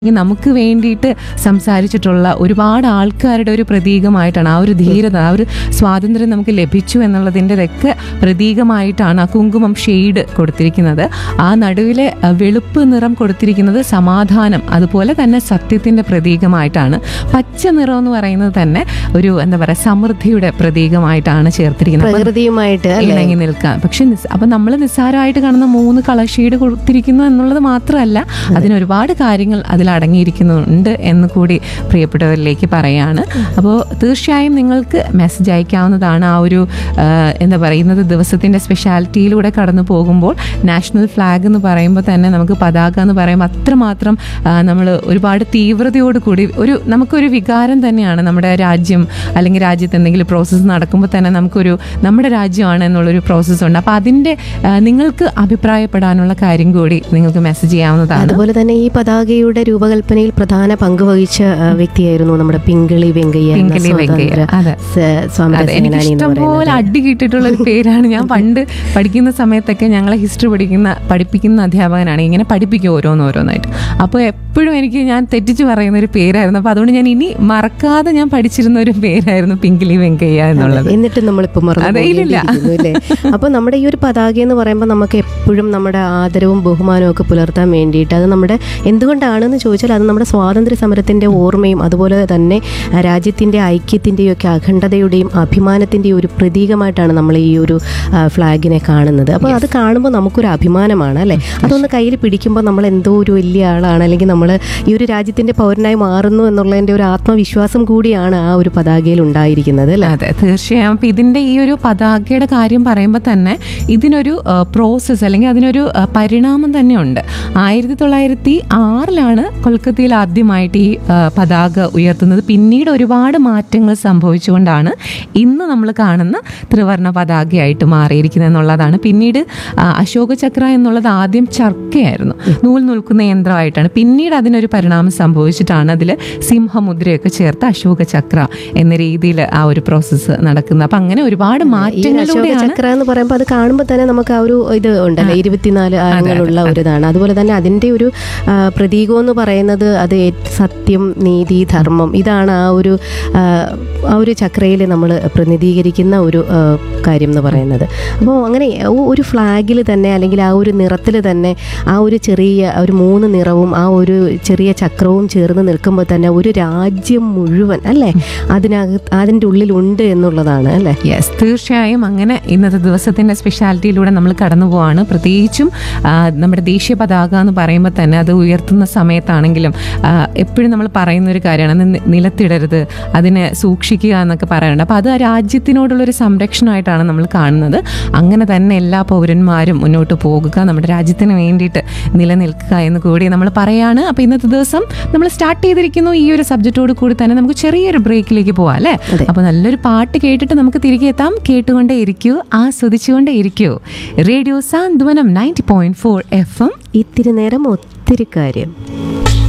അല്ലെങ്കിൽ നമുക്ക് വേണ്ടിയിട്ട് സംസാരിച്ചിട്ടുള്ള ഒരുപാട് ആൾക്കാരുടെ ഒരു പ്രതീകമായിട്ടാണ് ആ ഒരു ധീരത ആ ഒരു സ്വാതന്ത്ര്യം നമുക്ക് ലഭിച്ചു എന്നുള്ളതിൻ്റെതൊക്കെ പ്രതീകമായിട്ടാണ് ആ കുങ്കുമം ഷെയ്ഡ് കൊടുത്തിരിക്കുന്നത് ആ നടുവിലെ അഹ്, വെളുപ്പ് നിറം കൊടുത്തിരിക്കുന്നത് സമാധാനം അതുപോലെ തന്നെ സത്യത്തിൻ്റെ പ്രതീകമായിട്ടാണ് പച്ച നിറം എന്ന് പറയുന്നത് തന്നെ ഒരു എന്താ പറയുക സമൃദ്ധിയുടെ പ്രതീകമായിട്ടാണ് ചേർത്തിരിക്കുന്നത് അപ്പം പ്രകൃതിയുമായിട്ട് അല്ലേ ഇണങ്ങി നിൽക്കാം പക്ഷെ നിസ്- അപ്പൊ നമ്മൾ നിസ്സാരമായിട്ട് കാണുന്ന മൂന്ന് കളർ ഷെയ്ഡ് കൊടുത്തിരിക്കുന്നു എന്നുള്ളത് മാത്രമല്ല അതിന് ഒരുപാട് കാര്യങ്ങൾ അതിൽ അടങ്ങിയിരിക്കുന്നുണ്ട് എന്ന് കൂടി പ്രിയപ്പെട്ടവരിലേക്ക് പറയാണ് അപ്പോൾ തീർച്ചയായും നിങ്ങൾക്ക് മെസ്സേജ് അയക്കാവുന്നതാണ് ആ ഒരു ആ, എന്താ പറയുന്നത് ദിവസത്തിന്റെ സ്പെഷ്യാലിറ്റിയിലൂടെ കടന്നു പോകുമ്പോൾ നാഷണൽ ഫ്ലാഗ് എന്ന് പറയുമ്പോൾ തന്നെ നമുക്ക് പതാക എന്ന് പറയുമ്പോൾ അത്രമാത്രം നമ്മൾ ഒരുപാട് തീവ്രതയോട് കൂടി ഒരു നമുക്കൊരു വികാരം തന്നെയാണ് നമ്മുടെ രാജ്യം അല്ലെങ്കിൽ രാജ്യത്ത് എന്തെങ്കിലും പ്രോസസ്സ് നടക്കുമ്പോൾ തന്നെ നമുക്കൊരു നമ്മുടെ രാജ്യമാണ് എന്നുള്ളൊരു പ്രോസസ്സ് ഉണ്ട് അപ്പോൾ അതിൻ്റെ ആ, നിങ്ങൾക്ക് അഭിപ്രായപ്പെടാനുള്ള കാര്യം കൂടി നിങ്ങൾക്ക് മെസ്സേജ് ചെയ്യാവുന്നതാണ് അതുപോലെ തന്നെ ഈ പതാകയുടെ രൂപകൽപ്പനയിൽ പ്രധാന പങ്ക് വഹിച്ച ആ, വ്യക്തിയായിരുന്നു നമ്മുടെ പിങ്കളി വെങ്കയ്യ എന്ന പിങ്കളി വെങ്കയ്യ, സ്വാതന്ത്ര്യ അതെ. സ- സ്വാതന്ത്ര്യ അതെ എനിക്ക് സേനാനി എന്ന് ഇഷ്ടംപോലെ പറയുന്നത് അടി കിട്ടിയിട്ടുള്ള ഒരു പേരാണ് ഞാൻ പണ്ട് പഠിക്കുന്ന സമയത്തൊക്കെ ഞങ്ങളെ ഹിസ്റ്ററി പഠിക്കുന്ന പഠിപ്പിക്കുന്ന അധ്യാപകനാണ് ഇങ്ങനെ പഠിപ്പിക്കും ഓരോന്നോരോന്നായിട്ട് അപ്പോൾ എപ്പോഴും എനിക്ക് ഞാൻ തെറ്റിച്ച് പറയുന്ന ഒരു പേരായിരുന്നു അപ്പോൾ അതുകൊണ്ട് ഞാൻ ഇനി മറക്കാതെ ഞാൻ പഠിച്ചിരുന്ന ഒരു പേരായിരുന്നു പിങ്കിളി വെങ്കയ്യ എന്നുള്ളത് എന്നിട്ട് നമ്മളിപ്പോ മറന്നു അതെ, ഇല്ലില്ല. പോകേണ്ടിയിരിക്കുന്നു, അല്ലേ അപ്പൊ നമ്മുടെ ഈ ഒരു പതാക എന്ന് പറയുമ്പോൾ നമുക്ക് എപ്പോഴും നമ്മുടെ ആദരവും ബഹുമാനവും ഒക്കെ പുലർത്താൻ വേണ്ടിയിട്ട് അത് നമ്മുടെ എന്തുകൊണ്ടാണെന്ന് ചോദിച്ചാൽ അത് നമ്മുടെ സ്വാതന്ത്ര്യ സമരത്തിന്റെ ഓർമ്മയും അതുപോലെ തന്നെ ആ, രാജ്യത്തിന്റെ ഐക്യത്തിന്റെയും ഒക്കെ അഖണ്ഡതയുടെയും അഭിമാനത്തിന്റെയും ഒരു പ്രതീകമായിട്ടാണ് നമ്മൾ ഈ ഒരു ആ, ഫ്ലാഗിനെ കാണുന്നത് അപ്പോൾ അത് കാണുമ്പോൾ നമുക്കൊരു അഭിമാനമാണ് അല്ലേ അതൊന്ന് കയ്യിൽ പിടിക്കുമ്പോൾ നമ്മൾ എന്തോ ഒരു വലിയ ആളാണ് അല്ലെങ്കിൽ നമ്മൾ ഈ ഒരു രാജ്യത്തിന്റെ പൗരനായി മാറുന്നു എന്നുള്ളതിന്റെ ഒരു ആത്മവിശ്വാസം കൂടിയാണ് ആ ഒരു പതാകയിൽ ഉണ്ടായിരിക്കുന്നത് അല്ലേ അതെ തീർച്ചയായും അപ്പം ഇതിൻ്റെ ഈ ഒരു പതാകയുടെ കാര്യം പറയുമ്പോൾ തന്നെ ഇതിനൊരു പ്രോസസ്സ് അല്ലെങ്കിൽ അതിനൊരു ആ, പരിണാമം തന്നെയുണ്ട് ആയിരത്തി തൊള്ളായിരത്തി ആറിലാണ് കൊൽക്കത്തയിൽ ആദ്യമായിട്ട് ഈ ആ, പതാക ഉയർത്തുന്നത് പിന്നീട് ഒരുപാട് മാറ്റങ്ങൾ സംഭവിച്ചുകൊണ്ടാണ് ഇന്ന് നമ്മൾ കാണുന്ന ത്രിവർണ്ണ പതാകയായിട്ട് മാറിയിരിക്കുന്നത് എന്നുള്ളതാണ് പിന്നീട് ആ, അശോക ചക്ര എന്നുള്ളത് ആദ്യം ചർക്കയായിരുന്നു നൂൽ നിൽക്കുന്ന യന്ത്രമായിട്ടാണ് പിന്നീട് അതിനൊരു പരിണാമം സംഭവിച്ചിട്ടാണ് അതിൽ സിംഹമുദ്രയൊക്കെ ചേർത്ത് അശോക ചക്ര എന്ന രീതിയിൽ ആ ഒരു പ്രോസസ്സ് നടക്കുന്നത് അപ്പം അങ്ങനെ ഒരുപാട് ഈ ഒരു അശോക മാറ്റങ്ങളിലൂടെയാണ് ചക്ര എന്ന് പറയുമ്പോൾ അത് കാണുമ്പോൾ തന്നെ നമുക്ക് ആ ഒരു ഇത് ഉണ്ടല്ലോ ഇരുപത്തിനാല് ആളുകളുള്ള ഒരു ഇതാണ് അതുപോലെ തന്നെ അതിന്റെ ഒരു ആ, പ്രതീകം എന്ന് പറയുന്നത് അത് ഏ- സത്യം നീതി ധർമ്മം ഇതാണ് ആ ഒരു ആ, ആ ഒരു ചക്രയിൽ നമ്മൾ പ്രതിനിധീകരിക്കുന്ന ഒരു ആ, കാര്യം എന്ന് പറയുന്നത് അപ്പോൾ അങ്ങനെ ഒ- ഒരു ഫ്ലാഗിൽ തന്നെ അല്ലെങ്കിൽ ആ ഒരു നിറത്തിൽ തന്നെ ആ ഒരു ചെറിയ ഒരു മൂന്ന് നിറവും ആ ഒരു ചെറിയ ചക്രവും ചേർന്ന് നിൽക്കുമ്പോൾ തന്നെ ഒരു രാജ്യം മുഴുവൻ അല്ലേ അതിനകത്ത് അതിൻ്റെ ഉള്ളിലുണ്ട് എന്നുള്ളതാണ് അല്ലേ യെസ് തീർച്ചയായും അങ്ങനെ ഇന്നത്തെ ദിവസത്തിൻ്റെ സ്പെഷ്യാലിറ്റിയിലൂടെ നമ്മൾ കടന്നു പോവാണ് പ്രത്യേകിച്ചും ആ, നമ്മുടെ ദേശീയ പതാക എന്ന് പറയുമ്പോൾ തന്നെ അത് ഉയർത്തുന്ന സമയത്താണെങ്കിലും ആ, എപ്പോഴും നമ്മൾ പറയുന്ന ഒരു കാര്യമാണ് അത് നി- നിലത്തിടരുത് അതിനെ സൂക്ഷിക്കുക എന്നൊക്കെ പറയാറുണ്ട് അപ്പോൾ അത് ആ രാജ്യത്തിനോടുള്ളൊരു സംരക്ഷണമായിട്ടാണ് നമ്മൾ കാണുന്നത് അങ്ങനെ തന്നെ എല്ലാ പൗരന്മാരും മുന്നോട്ട് പോകുക നമ്മുടെ രാജ്യത്തിന് വേണ്ടിയിട്ട് നിലനിൽക്കുക എന്ന് കൂടി നമ്മൾ പറയാണ് അപ്പോൾ ഇന്നത്തെ ദിവസം നമ്മൾ സ്റ്റാർട്ട് ചെയ്തിരിക്കുന്നു ഈ ഒരു സബ്ജക്റ്റോട് കൂടി തന്നെ നമുക്ക് ചെറിയൊരു ബ്രേക്കിലേക്ക് പോവാം അല്ലേ അതെ. അപ്പോൾ നല്ലൊരു പാട്ട് കേട്ടിട്ട് നമുക്ക് തിരികെ എത്താം കേട്ടുകൊണ്ടേ ഇരിക്കൂ ആസ്വദിച്ചുകൊണ്ടേ ഇരിക്കൂ radio Santhwanam ninety point four F M ഇത്തിരി നേരം ഒത്തിരി കാര്യം